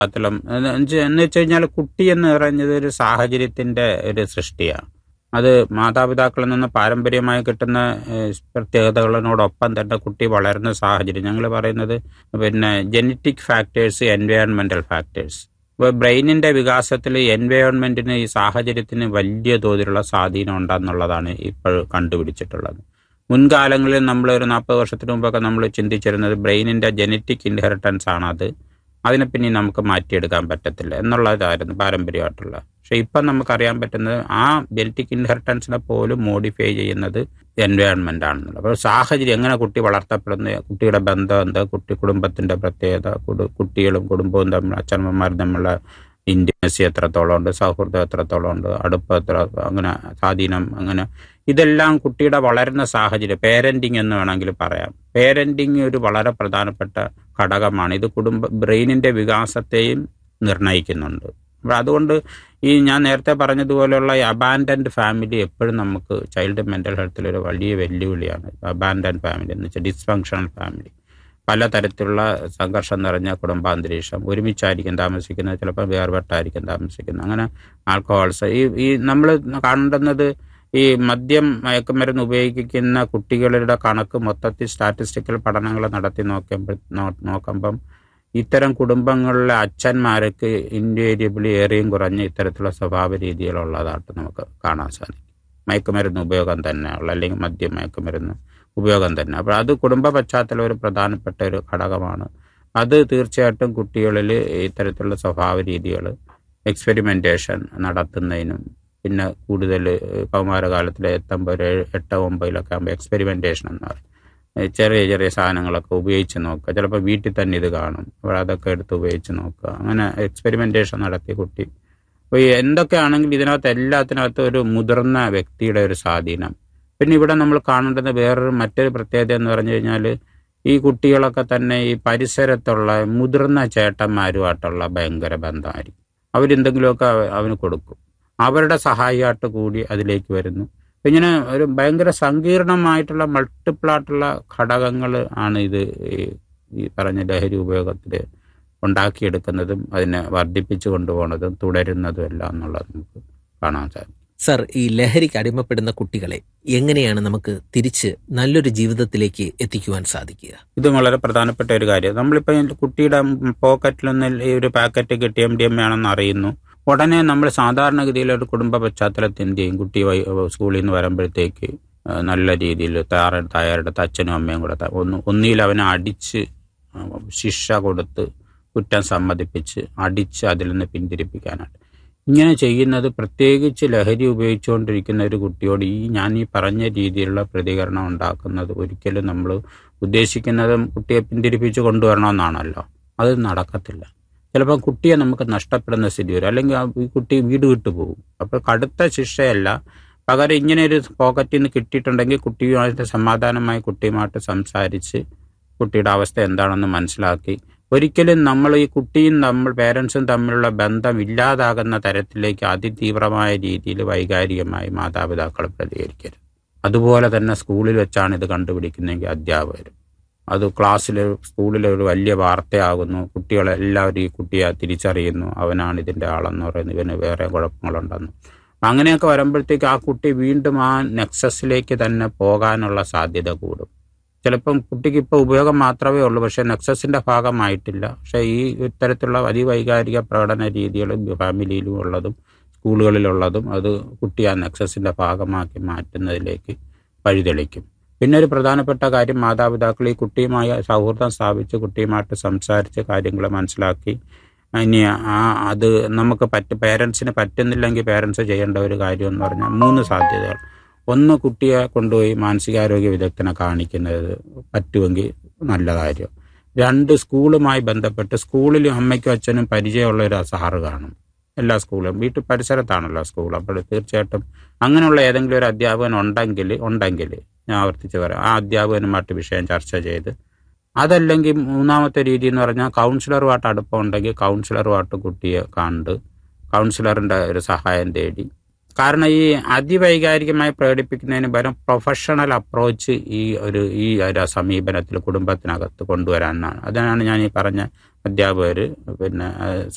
പശ്ചാത്തലം എന്ന് വെച്ച് എന്ന് വെച്ച് കഴിഞ്ഞാൽ കുട്ടി എന്ന് പറയുന്നത് ഒരു സാഹചര്യത്തിന്റെ ഒരു സൃഷ്ടിയാണ് അത് മാതാപിതാക്കളിൽ നിന്ന് പാരമ്പര്യമായി കിട്ടുന്ന ഏഹ്, പ്രത്യേകതകളോടൊപ്പം തന്നെ കുട്ടി വളരുന്ന സാഹചര്യം ഞങ്ങൾ പറയുന്നത് പിന്നെ ജനറ്റിക് ഫാക്ടേഴ്സ് എൻവയോൺമെന്റൽ ഫാക്ടേഴ്സ് ഇപ്പോൾ ബ്രെയിനിന്റെ വികാസത്തിൽ എൻവയോൺമെന്റിന് ഈ സാഹചര്യത്തിന് വലിയ തോതിലുള്ള സ്വാധീനം ഉണ്ടെന്നുള്ളതാണ് ഇപ്പോൾ കണ്ടുപിടിച്ചിട്ടുള്ളത് മുൻകാലങ്ങളിൽ നമ്മൾ ഒരു നാൽപ്പത് വർഷത്തിന് മുമ്പൊക്കെ നമ്മൾ ചിന്തിച്ചിരുന്നത് ബ്രെയിനിന്റെ ജനറ്റിക് ഇൻഹെറിറ്റൻസ് ആണ് അത് അതിനെ പിന്നെ നമുക്ക് മാറ്റിയെടുക്കാൻ പറ്റത്തില്ല എന്നുള്ളതായിരുന്നു പാരമ്പര്യമായിട്ടുള്ള പക്ഷെ ഇപ്പം നമുക്കറിയാൻ പറ്റുന്നത് ആ ജനറ്റിക് ഇൻഹെറിറ്റൻസിനെ പോലും മോഡിഫൈ ചെയ്യുന്നത് എൻവയോൺമെന്റ് ആണെന്നുള്ളത് അപ്പോൾ സാഹചര്യം എങ്ങനെ കുട്ടി വളർത്തപ്പെടുന്നു കുട്ടിയുടെ ബന്ധം എന്താ കുട്ടി കുടുംബത്തിന്റെ പ്രത്യേകത കുടു- കുട്ടികളും കുടുംബവും തമ്മിൽ അച്ഛനമ്മമാരും തമ്മിലുള്ള ഇന്റിമസി എത്രത്തോളം ഉണ്ട് സൗഹൃദം എത്രത്തോളം ഉണ്ട് അടുപ്പം എത്ര അങ്ങനെ സ്വാധീനം അങ്ങനെ ഇതെല്ലാം കുട്ടിയുടെ വളരുന്ന സാഹചര്യം പേരന്റിങ് എന്ന് വേണമെങ്കിൽ പറയാം പേരന്റിങ് ഒരു വളരെ പ്രധാനപ്പെട്ട ഘടകമാണ് ഇത് കുടുംബ ബ്രെയിനിന്റെ വികാസത്തെയും നിർണ്ണയിക്കുന്നുണ്ട് അപ്പോൾ അതുകൊണ്ട് ഈ ഞാൻ നേരത്തെ പറഞ്ഞതുപോലെയുള്ള ഈ അബാൻഡൻഡ് ഫാമിലി എപ്പോഴും നമുക്ക് ചൈൽഡ് മെന്റൽ ഹെൽത്തിൽ ഒരു വലിയ വെല്ലുവിളിയാണ് അബാൻഡൻഡ് ഫാമിലി എന്ന് വെച്ചാൽ ഡിസ്ഫങ്ഷണൽ ഫാമിലി പലതരത്തിലുള്ള സംഘർഷം നിറഞ്ഞ കുടുംബാന്തരീക്ഷം ഒരുമിച്ചായിരിക്കും താമസിക്കുന്നത് ചിലപ്പോൾ വേർപെട്ടായിരിക്കും താമസിക്കുന്നത് അങ്ങനെ ആൽക്കഹോൾസ് ഈ ഈ നമ്മൾ കാണുന്നത് ഈ മദ്യം മയക്കുമരുന്ന് ഉപയോഗിക്കുന്ന കുട്ടികളുടെ കണക്ക് മൊത്തത്തിൽ സ്റ്റാറ്റിസ്റ്റിക്കൽ പഠനങ്ങൾ നടത്തി നോക്കുമ്പോൾ നോക്കുമ്പം ഇത്തരം കുടുംബങ്ങളിലെ അച്ഛന്മാർക്ക് ഇൻവേരിയബിളി ഏറെയും കുറഞ്ഞ ഇത്തരത്തിലുള്ള സ്വഭാവ രീതികളുള്ളതായിട്ട് നമുക്ക് കാണാൻ സാധിക്കും മയക്കുമരുന്ന് ഉപയോഗം തന്നെയുള്ള അല്ലെങ്കിൽ മദ്യം മയക്കുമരുന്ന് ഉപയോഗം തന്നെ അപ്പോൾ അത് കുടുംബ പശ്ചാത്തലം ഒരു പ്രധാനപ്പെട്ട ഒരു ഘടകമാണ് അത് തീർച്ചയായിട്ടും കുട്ടികളിൽ ഇത്തരത്തിലുള്ള സ്വഭാവ രീതികൾ എക്സ്പെരിമെന്റേഷൻ നടത്തുന്നതിനും പിന്നെ കൂടുതൽ കൗമാരകാലത്തിൽ എത്തുമ്പോൾ ഒരു എട്ട് ഒമ്പതിലൊക്കെ ആകുമ്പോൾ എക്സ്പെരിമെന്റേഷൻ എന്ന് പറയും ഏ, ചെറിയ ചെറിയ സാധനങ്ങളൊക്കെ ഉപയോഗിച്ച് നോക്കുക ചിലപ്പോൾ വീട്ടിൽ തന്നെ ഇത് കാണും അപ്പോൾ അതൊക്കെ എടുത്ത് ഉപയോഗിച്ച് നോക്കുക അങ്ങനെ എക്സ്പെരിമെന്റേഷൻ നടത്തിയ കുട്ടി അപ്പോൾ ഈ എന്തൊക്കെയാണെങ്കിലും ഇതിനകത്ത് എല്ലാത്തിനകത്തും ഒരു മുതിർന്ന വ്യക്തിയുടെ ഒരു സ്വാധീനം പിന്നെ ഇവിടെ നമ്മൾ കാണേണ്ടത് വേറൊരു മറ്റൊരു പ്രത്യേകത എന്ന് പറഞ്ഞു കഴിഞ്ഞാൽ ഈ കുട്ടികളൊക്കെ തന്നെ ഈ പരിസരത്തുള്ള മുതിർന്ന ചേട്ടന്മാരുമായിട്ടുള്ള ഭയങ്കര ബന്ധമായിരിക്കും അവരെന്തെങ്കിലുമൊക്കെ അവ- അവന് കൊടുക്കും അവരുടെ സഹായമായിട്ട് കൂടി അതിലേക്ക് വരുന്നു ഇങ്ങനെ ഒരു ഭയങ്കര സങ്കീർണമായിട്ടുള്ള മൾട്ടിപ്പിളായിട്ടുള്ള ഘടകങ്ങൾ ആണ് ഇത് ഈ ഈ പറഞ്ഞ ലഹരി ഉപയോഗത്തിൽ ഉണ്ടാക്കിയെടുക്കുന്നതും അതിനെ വർദ്ധിപ്പിച്ചു കൊണ്ടുപോകുന്നതും തുടരുന്നതും എല്ലാം എന്നുള്ളത് നമുക്ക് കാണാൻ സാധിക്കും സർ ഈ ലഹരിക്ക് അടിമപ്പെടുന്ന കുട്ടികളെ എങ്ങനെയാണ് നമുക്ക് തിരിച്ച് നല്ലൊരു ജീവിതത്തിലേക്ക് എത്തിക്കുവാൻ സാധിക്കുക ഇത് വളരെ പ്രധാനപ്പെട്ട ഒരു കാര്യം നമ്മളിപ്പോൾ ഈ കുട്ടിയുടെ പോക്കറ്റിലൊന്ന് ഈ ഒരു പാക്കറ്റ് കിട്ടി എം ഡി എം ആണെന്ന് അറിയുന്നു ഉടനെ നമ്മൾ സാധാരണഗതിയിൽ ഒരു കുടുംബ പശ്ചാത്തലത്തിൽ എന്ത് ചെയ്യും കുട്ടി വൈ- സ്കൂളിൽ നിന്ന് വരുമ്പോഴത്തേക്ക് ആ, നല്ല രീതിയിൽ തയ്യാറ തയ്യാറെടുത്ത് അച്ഛനും അമ്മയും കൂടെ ത- ഒന്ന് ഒന്നിയിൽ അവനെ അടിച്ച് ആ, ശിക്ഷ കൊടുത്ത് കുറ്റം സമ്മതിപ്പിച്ച് അടിച്ച് അതിൽ നിന്ന് പിന്തിരിപ്പിക്കാനായിട്ട് ഇങ്ങനെ ചെയ്യുന്നത് പ്രത്യേകിച്ച് ലഹരി ഉപയോഗിച്ചുകൊണ്ടിരിക്കുന്ന ഒരു കുട്ടിയോട് ഈ ഞാൻ ഈ പറഞ്ഞ രീതിയിലുള്ള പ്രതികരണം ഉണ്ടാക്കുന്നത് ഒരിക്കലും നമ്മൾ ഉദ്ദേശിക്കുന്നതും കുട്ടിയെ പിന്തിരിപ്പിച്ച് കൊണ്ടുവരണമെന്നാണല്ലോ അത് നടക്കത്തില്ല ചിലപ്പോൾ കുട്ടിയെ നമുക്ക് നഷ്ടപ്പെടുന്ന സ്ഥിതി വരും അല്ലെങ്കിൽ ആ ഈ കുട്ടി വീട് വിട്ടു പോകും അപ്പോൾ കടുത്ത ശിക്ഷയല്ല പകരം ഇങ്ങനെ ഒരു പോക്കറ്റിൽ നിന്ന് കിട്ടിയിട്ടുണ്ടെങ്കിൽ കുട്ടിയുമായിട്ട് സമാധാനമായി കുട്ടിയുമായിട്ട് സംസാരിച്ച് കുട്ടിയുടെ അവസ്ഥ എന്താണെന്ന് മനസ്സിലാക്കി ഒരിക്കലും നമ്മൾ ഈ കുട്ടിയും നമ്മൾ പേരൻസും തമ്മിലുള്ള ബന്ധം ഇല്ലാതാകുന്ന തരത്തിലേക്ക് അതിതീവ്രമായ രീതിയിൽ വൈകാരികമായി മാതാപിതാക്കൾ പ്രതികരിക്കരുത് അതുപോലെ തന്നെ സ്കൂളിൽ വെച്ചാണ് ഇത് കണ്ടുപിടിക്കുന്നതെങ്കിൽ അധ്യാപകരും അത് ക്ലാസ്സിൽ സ്കൂളിൽ ഒരു വലിയ വാർത്തയാകുന്നു കുട്ടികളെല്ലാവരും ഈ കുട്ടിയെ തിരിച്ചറിയുന്നു അവനാണ് ഇതിൻ്റെ ആളെന്ന് പറയുന്നു ഇവന് വേറെ കുഴപ്പങ്ങളുണ്ടെന്ന് അങ്ങനെയൊക്കെ വരുമ്പോഴത്തേക്ക് ആ കുട്ടി വീണ്ടും ആ നെക്സസിലേക്ക് തന്നെ പോകാനുള്ള സാധ്യത കൂടും ചിലപ്പം കുട്ടിക്ക് ഇപ്പോൾ ഉപയോഗം മാത്രമേ ഉള്ളൂ പക്ഷേ നെക്സസിന്റെ ഭാഗമായിട്ടില്ല പക്ഷേ ഈ ഇത്തരത്തിലുള്ള അതിവൈകാരിക പ്രകടന രീതികളും ഫാമിലിയിലും ഉള്ളതും സ്കൂളുകളിലുള്ളതും അത് കുട്ടി ആ നെക്സസിന്റെ ഭാഗമാക്കി മാറ്റുന്നതിലേക്ക് വഴിതെളിക്കും പിന്നെ ഒരു പ്രധാനപ്പെട്ട കാര്യം മാതാപിതാക്കൾ ഈ കുട്ടിയുമായി സൗഹൃദം സ്ഥാപിച്ച് കുട്ടിയുമായിട്ട് സംസാരിച്ച് കാര്യങ്ങൾ മനസ്സിലാക്കി ഇനി ആ അത് നമുക്ക് പറ്റ പേരൻസിന് പറ്റുന്നില്ലെങ്കിൽ പേരൻസ് ചെയ്യേണ്ട ഒരു കാര്യം എന്ന് പറഞ്ഞാൽ മൂന്ന് സാധ്യതകൾ ഒന്ന് കുട്ടിയെ കൊണ്ടുപോയി മാനസികാരോഗ്യ വിദഗ്ധനെ കാണിക്കുന്നത് പറ്റുമെങ്കിൽ നല്ല കാര്യം രണ്ട് സ്കൂളുമായി ബന്ധപ്പെട്ട് സ്കൂളിൽ അമ്മയ്ക്കും അച്ഛനും പരിചയമുള്ള ഒരു സാറ് കാണും എല്ലാ സ്കൂളും വീട്ടു പരിസരത്താണല്ലോ സ്കൂൾ അപ്പോൾ തീർച്ചയായിട്ടും അങ്ങനെയുള്ള ഏതെങ്കിലും ഒരു അധ്യാപകൻ ഉണ്ടെങ്കിൽ ഉണ്ടെങ്കിൽ ഞാൻ ആവർത്തിച്ച് പറയാം ആ അധ്യാപകനുമായിട്ട് വിഷയം ചർച്ച ചെയ്ത് അതല്ലെങ്കിൽ മൂന്നാമത്തെ രീതി എന്ന് പറഞ്ഞാൽ കൗൺസിലറുമായിട്ട് അടുപ്പം ഉണ്ടെങ്കിൽ കൗൺസിലറുമായിട്ട് കുട്ടിയെ കണ്ട് കൗൺസിലറിന്റെ ഒരു സഹായം തേടി കാരണം ഈ അതിവൈകാരികമായി പ്രകടിപ്പിക്കുന്നതിന് പകരം പ്രൊഫഷണൽ അപ്രോച്ച് ഈ ഒരു ഈ ഒരു സമീപനത്തിൽ കുടുംബത്തിനകത്ത് കൊണ്ടുവരാനാണ് അതിനാണ് ഞാൻ ഈ പറഞ്ഞ അധ്യാപകർ പിന്നെ